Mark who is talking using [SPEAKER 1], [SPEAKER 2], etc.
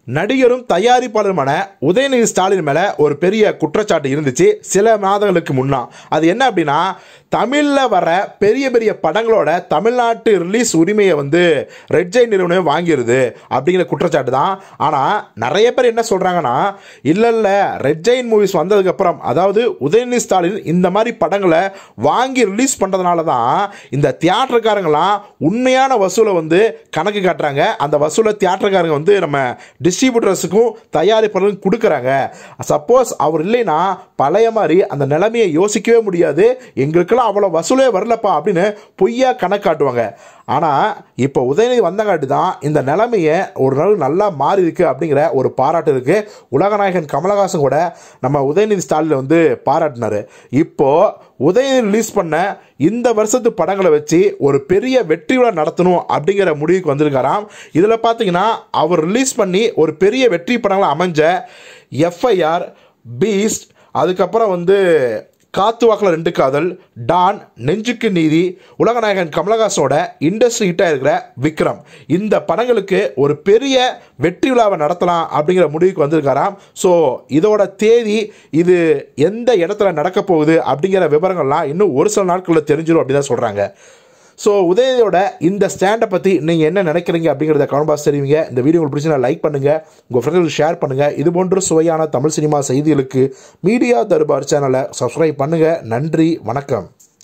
[SPEAKER 1] நடிகரும் தயாரிப்பாளருமான உதயநிதி ஸ்டாலின் மேலே ஒரு பெரிய குற்றச்சாட்டு இருந்துச்சு சில மாதங்களுக்கு முன்னா அது என்ன அப்படின்னா தமிழில் வர பெரிய பெரிய படங்களோட தமிழ்நாட்டு ரிலீஸ் உரிமையை வந்து ரெட் ஜெயின் நிறுவனம் வாங்கிடுது அப்படிங்கிற குற்றச்சாட்டு தான் ஆனால் நிறைய பேர் என்ன சொல்கிறாங்கன்னா இல்லை இல்லை ரெட் ஜெயின் மூவிஸ் வந்ததுக்கப்புறம் அதாவது உதயநிதி ஸ்டாலின் இந்த மாதிரி படங்களை வாங்கி ரிலீஸ் பண்ணுறதுனால தான் இந்த தியேட்டருக்காரங்களாம் உண்மையான வசூலை வந்து கணக்கு காட்டுறாங்க அந்த வசூலை தியேட்டருக்காரங்க வந்து நம்ம டிஸ்ட்ரிபியூட்டர்ஸுக்கும் தயாரிப்பாளர்களுக்கும் கொடுக்குறாங்க சப்போஸ் அவர் இல்லைன்னா பழைய மாதிரி அந்த நிலைமையை யோசிக்கவே முடியாது எங்களுக்கெல்லாம் அவ்வளோ வசூலே வரலப்பா அப்படின்னு பொய்யா கணக்காட்டுவாங்க ஆனால் இப்போ உதயநிதி வந்தங்காட்டி தான் இந்த நிலைமையை ஒரு நாள் நல்லா மாறி இருக்கு அப்படிங்கிற ஒரு பாராட்டு இருக்கு உலகநாயகன் கமலஹாசன் கூட நம்ம உதயநிதி ஸ்டாலின் வந்து பாராட்டினாரு இப்போ உதயநிதி ரிலீஸ் பண்ண இந்த வருஷத்து படங்களை வச்சு ஒரு பெரிய வெற்றி விழா நடத்தணும் அப்படிங்கிற முடிவுக்கு வந்திருக்காராம் இதில் பார்த்தீங்கன்னா அவர் ரிலீஸ் பண்ணி ஒரு பெரிய வெற்றி படங்களை அமைஞ்ச எஃப்ஐஆர் பீஸ்ட் அதுக்கப்புறம் வந்து காத்து வாக்கில் ரெண்டு காதல் டான் நெஞ்சுக்கு நீதி உலகநாயகன் கமலஹாசனோட இண்டஸ்ட்ரி ஹிட்டாக இருக்கிற விக்ரம் இந்த படங்களுக்கு ஒரு பெரிய வெற்றி விழாவை நடத்தலாம் அப்படிங்கிற முடிவுக்கு வந்திருக்காராம் ஸோ இதோட தேதி இது எந்த இடத்துல நடக்க போகுது அப்படிங்கிற விவரங்கள்லாம் இன்னும் ஒரு சில நாட்களில் தெரிஞ்சிடும் அப்படின்னு தான் சொல்கிறாங்க ஸோ உதயநிதியோட இந்த ஸ்டாண்டை பற்றி நீங்கள் என்ன நினைக்கிறீங்க அப்படிங்கிறத கமெண்ட் பாக்ஸ் தெரிவிங்க இந்த வீடியோ உங்களுக்கு பிடிச்சினா லைக் பண்ணுங்கள் உங்கள் ஃப்ரெண்ட்களுக்கு ஷேர் பண்ணுங்கள் இது போன்ற சுவையான தமிழ் சினிமா செய்திகளுக்கு மீடியா தர்பார் சேனலை சப்ஸ்கிரைப் பண்ணுங்கள் நன்றி வணக்கம்